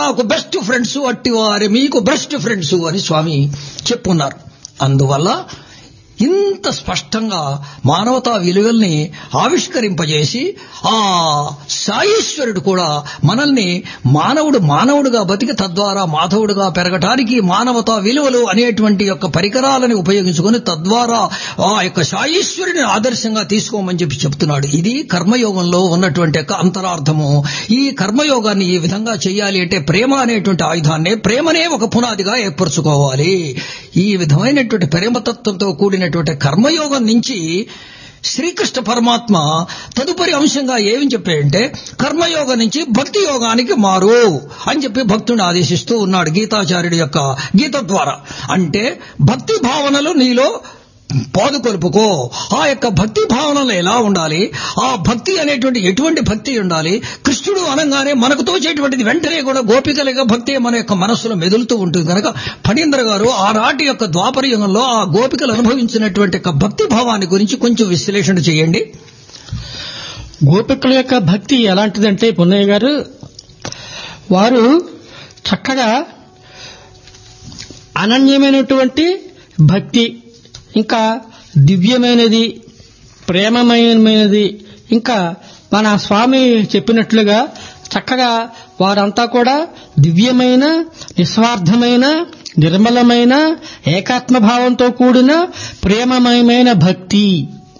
నాకు best friends అట్టి వారి మీకు బెస్ట్ ఫ్రెండ్స్ అని స్వామి చెప్పున్నారు అందువల్ల ఇంత స్పష్టంగా మానవతా విలువల్ని ఆవిష్కరింపజేసి ఆ సాయీశ్వరుడు కూడా మనల్ని మానవుడు మానవుడుగా బతికి తద్వారా మాధవుడుగా పెరగటానికి మానవతా విలువలు అనేటువంటి యొక్క పరికరాలని ఉపయోగించుకొని తద్వారా ఆ యొక్క సాయీశ్వరుని ఆదర్శంగా తీసుకోమని చెప్పి చెప్తున్నాడు ఇది కర్మయోగంలో ఉన్నటువంటి యొక్క అంతరార్థము ఈ కర్మయోగాన్ని ఈ విధంగా చేయాలి అంటే ప్రేమ అనేటువంటి ఆయుధాన్ని ప్రేమనే ఒక పునాదిగా ఏర్పరచుకోవాలి ఈ విధమైనటువంటి ప్రేమతత్వంతో కూడినటువంటి కర్మయోగం నుంచి శ్రీకృష్ణ పరమాత్మ తదుపరి అంశంగా ఏమని చెప్పాయంటే కర్మయోగం నుంచి భక్తి యోగానికి మారు అని చెప్పి భక్తుని ఆదేశిస్తూ ఉన్నాడు గీతాచార్యుడి యొక్క గీత ద్వారా అంటే భక్తి భావనలు నీలో పాదుకొలుపుకో ఆ యొక్క భక్తి భావనలు ఎలా ఉండాలి ఆ భక్తి అనేటువంటి ఎటువంటి భక్తి ఉండాలి కృష్ణుడు అనగానే మనకు తోచేటువంటిది వెంటనే కూడా గోపికలుగా భక్తి మన యొక్క మనస్సులో మెదులుతూ ఉంటుంది కనుక ఫణీంద్ర గారు ఆనాటి యొక్క ద్వాపర యుగంలో ఆ గోపికలు అనుభవించినటువంటి యొక్క భక్తి భావాన్ని గురించి కొంచెం విశ్లేషణ చేయండి గోపికల యొక్క భక్తి ఎలాంటిదంటే పున్నయ్య గారు వారు చక్కగా అనన్యమైనటువంటి భక్తి ఇంకా దివ్యమైనది ప్రేమమయమైనది ఇంకా మన స్వామి చెప్పినట్లుగా చక్కగా వారంతా కూడా దివ్యమైన నిస్వార్థమైన నిర్మలమైన ఏకాత్మ భావంతో కూడిన ప్రేమమయమైన భక్తి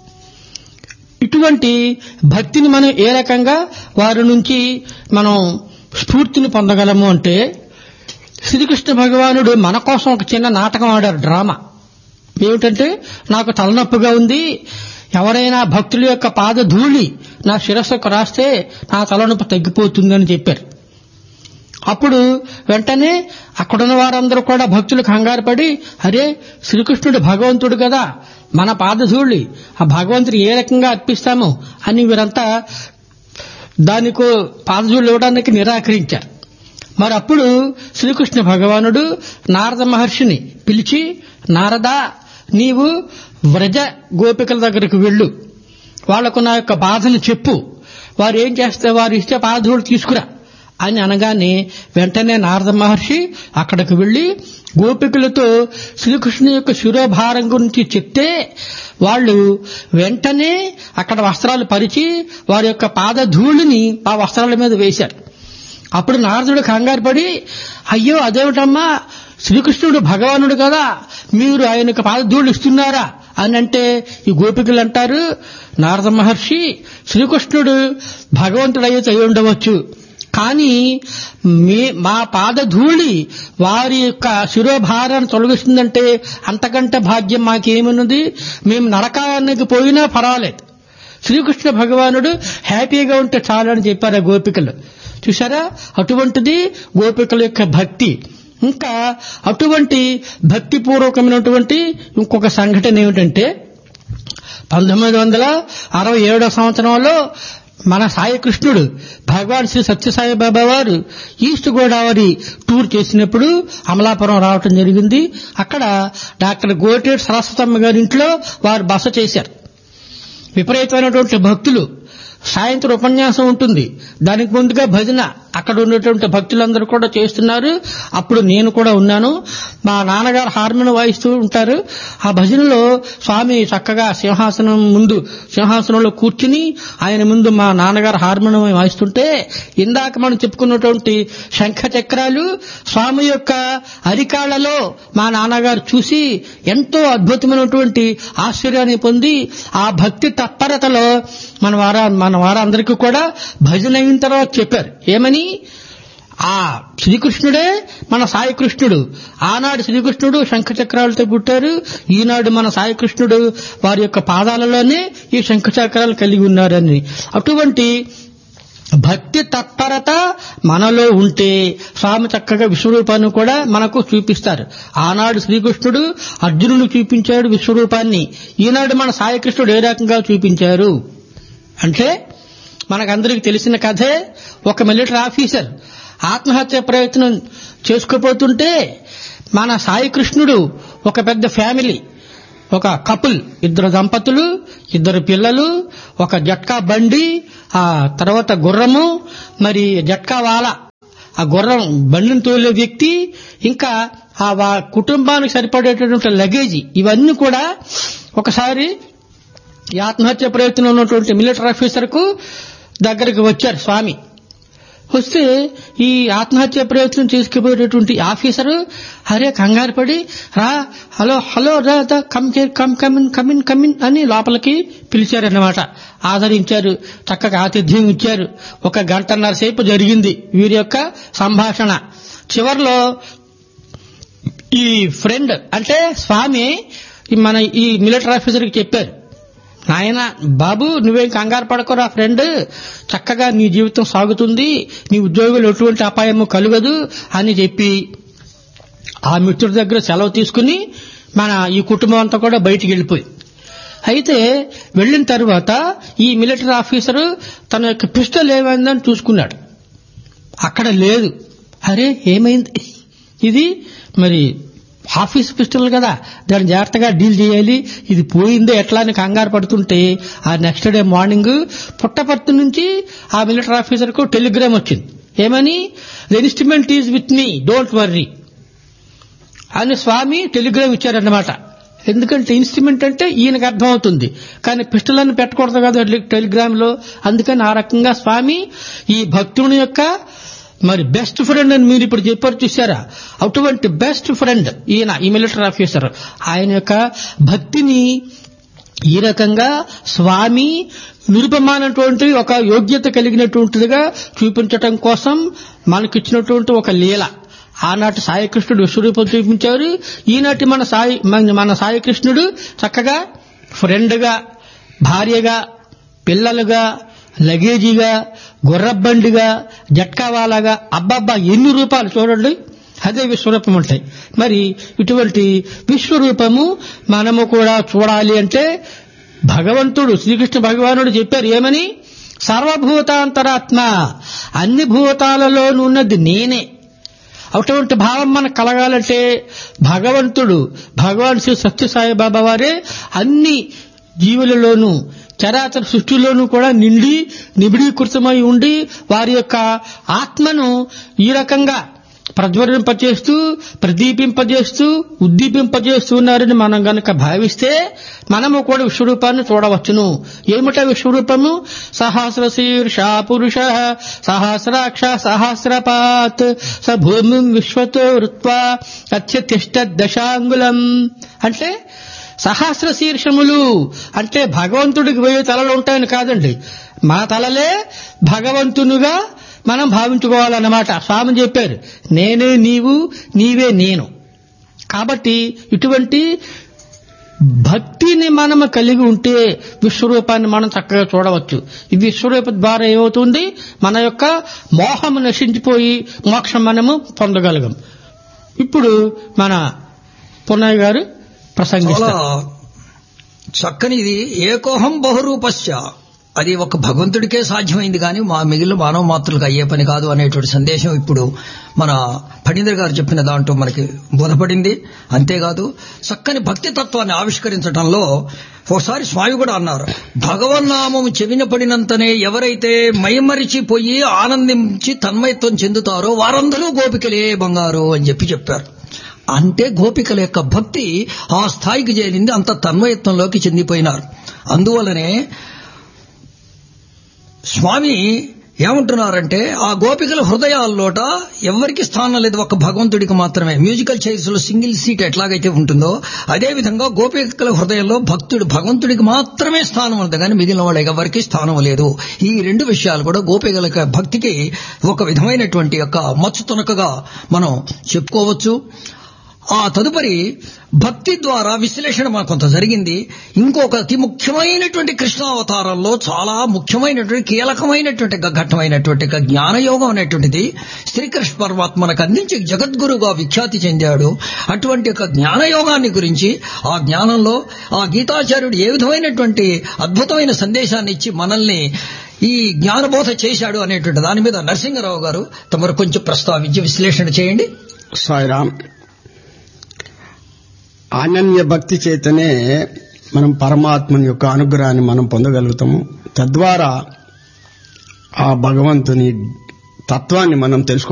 ఇటువంటి భక్తిని మనం ఏ రకంగా వారి నుంచి మనం స్ఫూర్తిని పొందగలము అంటే శ్రీకృష్ణ భగవానుడు మన కోసం ఒక చిన్న నాటకం ఆడారు డ్రామా ఏమిటంటే నాకు తలనొప్పిగా ఉంది ఎవరైనా భక్తుల యొక్క పాద ధూళి నా శిరస్సుకు రాస్తే నా తలనొప్పి తగ్గిపోతుందని చెప్పారు అప్పుడు వెంటనే అక్కడున్న వారందరూ కూడా భక్తులు కంగారు పడి అరే శ్రీకృష్ణుడు భగవంతుడు కదా మన పాదధూళి ఆ భగవంతుడు ఏ రకంగా అర్పిస్తాము అని వీరంతా దానికో పాదధూళి ఇవ్వడానికి నిరాకరించారు మరి అప్పుడు శ్రీకృష్ణ భగవానుడు నారద మహర్షిని పిలిచి నారదా నీవు వ్రజ గోపికల దగ్గరకు వెళ్ళు వాళ్లకు నా యొక్క బాధను చెప్పు వారు ఏం చేస్తే వారు ఇస్తే పాదధూళి తీసుకురా అని అనగానే వెంటనే నారద మహర్షి అక్కడికి వెళ్లి గోపికలతో శ్రీకృష్ణు యొక్క శిరోభారం గురించి చెప్తే వాళ్ళు వెంటనే అక్కడ వస్త్రాలు పరిచి వారి యొక్క పాదధూళిని ఆ వస్త్రాల మీద వేశారు అప్పుడు నారదుడు కంగారు పడి అయ్యో అదేమిటమ్మా శ్రీకృష్ణుడు భగవానుడు కదా మీరు ఆయనకు పాదధూళి ఇస్తున్నారా అని అంటే ఈ గోపికలు అంటారు నారద మహర్షి శ్రీకృష్ణుడు భగవంతుడు అయితే అయి ఉండవచ్చు కానీ మీ మా పాదధూళి వారి యొక్క శిరోభారాన్ని తొలగిస్తుందంటే అంతకంటే భాగ్యం మాకేమున్నది మేము నరకానికి పోయినా పర్వాలేదు శ్రీకృష్ణ భగవానుడు హ్యాపీగా ఉంటే చాలని చెప్పారు ఆ గోపికలు చూసారా అటువంటిది గోపికల యొక్క భక్తి ఇంకా అటువంటి భక్తిపూర్వకమైనటువంటి ఇంకొక సంఘటన ఏమిటంటే పంతొమ్మిది వందల అరవై ఏడో సంవత్సరంలో మన సాయి కృష్ణుడు భగవాన్ శ్రీ సత్యసాయి బాబా వారు ఈస్ట్ గోదావరి టూర్ చేసినప్పుడు అమలాపురం రావటం జరిగింది అక్కడ డాక్టర్ గోటేటి సరస్వతమ్మ గారి ఇంట్లో వారు బస చేశారు విపరీతమైనటువంటి భక్తులు సాయంత్రం ఉపన్యాసం ఉంటుంది దానికి ముందుగా భజన అక్కడ ఉన్నటువంటి భక్తులందరూ కూడా చేస్తున్నారు అప్పుడు నేను కూడా ఉన్నాను మా నాన్నగారు హార్మోన్ వాయిస్తూ ఉంటారు ఆ భజనలో స్వామి చక్కగా సింహాసనం ముందు సింహాసనంలో కూర్చుని ఆయన ముందు మా నాన్నగారు హార్మోనియం వాయిస్తుంటే ఇందాక మనం చెప్పుకున్నటువంటి శంఖ చక్రాలు స్వామి యొక్క అరికాళ్లలో మా నాన్నగారు చూసి ఎంతో అద్భుతమైనటువంటి ఆశ్చర్యాన్ని పొంది ఆ భక్తి తత్పరతలో మన వారా మన వారందరికీ కూడా భజన అయిన తర్వాత చెప్పారు ఏమని ఆ శ్రీకృష్ణుడే మన సాయి కృష్ణుడు ఆనాడు శ్రీకృష్ణుడు శంఖచక్రాలతో పుట్టారు ఈనాడు మన సాయి కృష్ణుడు వారి యొక్క పాదాలలోనే ఈ శంఖచక్రాలు కలిగి ఉన్నారని అటువంటి భక్తి తత్పరత మనలో ఉంటే స్వామి చక్కగా విశ్వరూపాన్ని కూడా మనకు చూపిస్తారు ఆనాడు శ్రీకృష్ణుడు అర్జునుడు చూపించాడు విశ్వరూపాన్ని ఈనాడు మన సాయికృష్ణుడు ఏ రకంగా చూపించారు అంటే మనకందరికి తెలిసిన కథే ఒక మిలిటరీ ఆఫీసర్ ఆత్మహత్య ప్రయత్నం చేసుకోపోతుంటే మన సాయి కృష్ణుడు ఒక పెద్ద ఫ్యామిలీ ఒక కపుల్ ఇద్దరు దంపతులు ఇద్దరు పిల్లలు ఒక జట్కా బండి ఆ తర్వాత గుర్రము మరి జట్కా వాల ఆ గుర్రం బండిని తోలే వ్యక్తి ఇంకా ఆ వా- కుటుంబానికి సరిపడేటటువంటి లగేజీ ఇవన్నీ కూడా ఒకసారి ఈ ఆత్మహత్య ప్రయత్నం ఉన్నటువంటి మిలిటరీ ఆఫీసర్ కు దగ్గరికి వచ్చారు స్వామి వస్తే ఈ ఆత్మహత్య ప్రయత్నం చేసుకుపోయేటటువంటి ఆఫీసరు అరే కంగారు పడి రా హలో హలో రా దా, come care come come in come in come in అని లోపలికి పిలిచారన్నమాట ఆదరించారు చక్కగా ఆతిథ్యం ఇచ్చారు ఒక గంటన్నర సేపు జరిగింది వీరి యొక్క సంభాషణ చివర్లో ఈ ఫ్రెండ్ అంటే స్వామి ఈ మన ఈ మిలిటరీ ఆఫీసర్కి చెప్పారు నాయన బాబు నువ్వేం కంగారు పడకురా ఫ్రెండ్ చక్కగా నీ జీవితం సాగుతుంది నీ ఉద్యోగులు ఎటువంటి అపాయము కలగదు అని చెప్పి ఆ మిత్రుడి దగ్గర సెలవు తీసుకుని మన ఈ కుటుంబం అంతా కూడా బయటికి వెళ్ళిపోయి అయితే వెళ్ళిన తర్వాత ఈ మిలిటరీ ఆఫీసరు తన యొక్క పిస్టల్ ఏమైందని చూసుకున్నాడు అక్కడ లేదు అరే ఏమైంది ఇది మరి ఆఫీస్ పిస్టల్ కదా దాన్ని జాగ్రత్తగా డీల్ చేయాలి ఇది పోయిందే ఎట్లా అని కంగారు పడుతుంటే ఆ నెక్స్ట్ డే మార్నింగ్ పుట్టపర్తి నుంచి ఆ మిలిటరీ ఆఫీసర్ కు టెలిగ్రామ్ వచ్చింది ఏమని the instrument is with me don't worry అని స్వామి టెలిగ్రామ్ ఇచ్చారన్నమాట ఎందుకంటే ఇన్స్ట్రుమెంట్ అంటే ఈయనకు అర్థమవుతుంది కానీ పిస్టల్ అని పెట్టకూడదు కదా టెలిగ్రామ్ లో అందుకని ఆ రకంగా స్వామి ఈ భక్తుని యొక్క మరి బెస్ట్ ఫ్రెండ్ అని మీరు ఇప్పుడు చెప్పారు చూసారా అటువంటి బెస్ట్ ఫ్రెండ్ ఈయన ఈ మిలిటరీ ఆఫీసర్ ఆయన యొక్క భక్తిని ఈ రకంగా స్వామి నిరుపమానటువంటి ఒక యోగ్యత కలిగినటువంటిదిగా చూపించటం కోసం మనకిచ్చినటువంటి ఒక లీల ఆనాటి సాయికృష్ణుడు విశ్వరూపం చూపించారు ఈనాటి మన సాయి మన- మన సాయికృష్ణుడు చక్కగా ఫ్రెండ్గా భార్యగా పిల్లలుగా లగేజీగా గుర్రబండిగా జట్కావాలాగా అబ్బబ్బా ఎన్ని రూపాలు చూడండి అదే విశ్వరూపం ఉంటాయి మరి ఇటువంటి విశ్వరూపము మనము కూడా చూడాలి అంటే భగవంతుడు శ్రీకృష్ణ భగవానుడు చెప్పారు ఏమని సర్వభూతాంతరాత్మ అన్ని భూతాలలోనూ ఉన్నది నేనే అటువంటి భావం మనకు కలగాలంటే భగవంతుడు భగవాన్ శ్రీ సత్యసాయి బాబా వారే అన్ని జీవులలోనూ చరాచర సృష్టిలోనూ కూడా నిండి నిబిడీకృతమై ఉండి వారి యొక్క ఆత్మను ఈ రకంగా ప్రజ్వలింపజేస్తూ ప్రదీపింపజేస్తూ ఉద్దీపింపజేస్తూ ఉన్నారని మనం గనక భావిస్తే మనము కూడా విశ్వరూపాన్ని చూడవచ్చును ఏమిట విశ్వరూపము సహస్ర శీర్ష పురుష సహస్రాక్ష సహస్రపాత్ స భూమి విశ్వతో వృత్వా అత్యతిష్ట దశాంగులం అంటే సహస్ర శీర్షములు అంటే భగవంతుడికి వెయ్యి తలలు ఉంటాయని కాదండి మా తలలే భగవంతునిగా మనం భావించుకోవాలన్నమాట స్వామి చెప్పారు నేనే నీవు నీవే నేను కాబట్టి ఇటువంటి భక్తిని మనం కలిగి ఉంటే విశ్వరూపాన్ని మనం చక్కగా చూడవచ్చు ఈ విశ్వరూప ద్వారా ఏమవుతుంది మన యొక్క మోహం నశించిపోయి మోక్షం మనము పొందగలగం ఇప్పుడు మన పున్నయ్య గారు చాలా ప్రసంగిస్తారు చక్కనిది ఏకోహం బహురూపస్య అది ఒక భగవంతుడికే సాధ్యమైంది కానీ మా మిగిలిన మానవ మాత్రులకు అయ్యే పని కాదు అనేటువంటి సందేశం ఇప్పుడు మన ఫణీంద్ర గారు చెప్పిన దాంట్లో మనకి బోధపడింది అంతేకాదు చక్కని భక్తి తత్వాన్ని ఆవిష్కరించడంలో ఒకసారి స్వామి కూడా అన్నారు భగవన్నామము చెవిన పడినంతనే ఎవరైతే మైమరిచిపోయి ఆనందించి తన్మయత్వం చెందుతారో వారందరూ గోపికలే బంగారు అని చెప్పి చెప్పారు అంటే గోపికల యొక్క భక్తి ఆ స్థాయికి చేరింది అంత తన్మయత్వంలోకి చెందిపోయినారు అందువలనే స్వామి ఏమంటున్నారంటే ఆ గోపికల హృదయాల్లోట ఎవరికి స్థానం లేదు ఒక భగవంతుడికి మాత్రమే మ్యూజికల్ చైర్స్ లో సింగిల్ సీట్ ఎట్లాగైతే ఉంటుందో అదే విధంగా గోపికల హృదయంలో భక్తుడు భగవంతుడికి మాత్రమే స్థానం ఉంది కానీ మిగిలిన వాళ్ళకి ఎవరికి స్థానం లేదు ఈ రెండు విషయాలు కూడా గోపికల యొక్క భక్తికి ఒక విధమైనటువంటి యొక్క మచ్చు తునకగా మనం చెప్పుకోవచ్చు ఆ తదుపరి భక్తి ద్వారా విశ్లేషణ మనకు కొంత జరిగింది ఇంకొక అతి ముఖ్యమైనటువంటి కృష్ణావతారంలో చాలా ముఖ్యమైనటువంటి కీలకమైనటువంటి ఒక ఘట్టమైనటువంటి ఒక జ్ఞానయోగం అనేటువంటిది శ్రీకృష్ణ పరమాత్మ మనకు అందించి జగద్గురుగా విఖ్యాతి చెందాడు అటువంటి ఒక జ్ఞానయోగాన్ని గురించి ఆ జ్ఞానంలో ఆ గీతాచార్యుడు ఏ విధమైనటువంటి అద్భుతమైన సందేశాన్ని ఇచ్చి మనల్ని ఈ జ్ఞానబోధ చేశాడు అనేటువంటి దాని మీద నరసింహరావు గారు తమరు కొంచెం ప్రస్తావించి విశ్లేషణ చేయండి సాయిరామ్ అనన్య భక్తి చేతనే మనం పరమాత్మని యొక్క అనుగ్రహాన్ని మనం పొందగలుగుతాము తద్వారా ఆ భగవంతుని తత్వాన్ని మనం తెలుసుకో